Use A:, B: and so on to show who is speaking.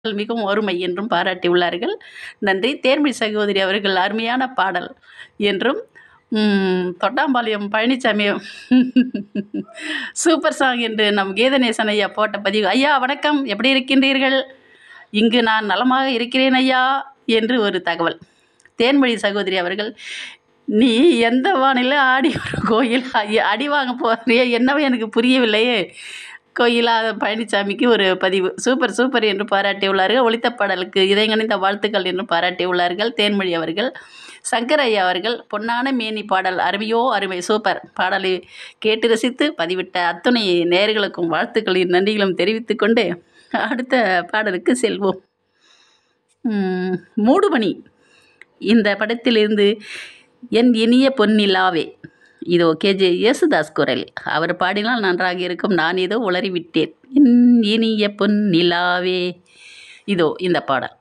A: மிகவும் அருமை என்றும் பாராட்டியுள்ளார்கள் நன்றி தேர்மொழி சகோதரி அவர்கள் அருமையான பாடல் என்றும் ம், தொட்டாம்பாளையம் பழனிசாமி சூப்பர் சாங் என்று நம் கீதநேசன் ஐயா போட்ட பதிவு ஐயா வணக்கம் எப்படி இருக்கின்றீர்கள் இங்கு நான் நலமாக இருக்கிறேன் ஐயா என்று ஒரு தகவல் தேன்மொழி சகோதரி அவர்கள் நீ எந்த வானிலை ஆடி ஒரு கோயில் ஐயா, அடி வாங்க போறியே என்னவோ எனக்கு புரியவில்லையே கோயிலா பழனிசாமிக்கு ஒரு பதிவு சூப்பர் சூப்பர் என்று பாராட்டியுள்ளார்கள் ஒளித்த பாடலுக்கு இதயங்கணிந்த வாழ்த்துக்கள் என்று பாராட்டியுள்ளார்கள் தேன்மொழி அவர்கள் சங்கர் ஐயா அவர்கள் பொன்னான மேனி பாடல் அருமையோ அருமை சூப்பர் பாடலை கேட்டு ரசித்து பதிவிட்ட அத்துணை நேயர்களுக்கும் வாழ்த்துக்களையும் நன்றிகளும் தெரிவித்துக் கொண்டு அடுத்த பாடலுக்கு செல்வோம் ம், மூடுபனி இந்த படத்திலிருந்து என் இனிய பொன்னிலாவே இதோ கேஜே யேசுதாஸ் குரல் அவர் பாடினால் நன்றாக இருக்கும் நான் ஏதோ உளறிவிட்டேன் என் இனிய பொன்னிலாவே இதோ இந்த பாடல்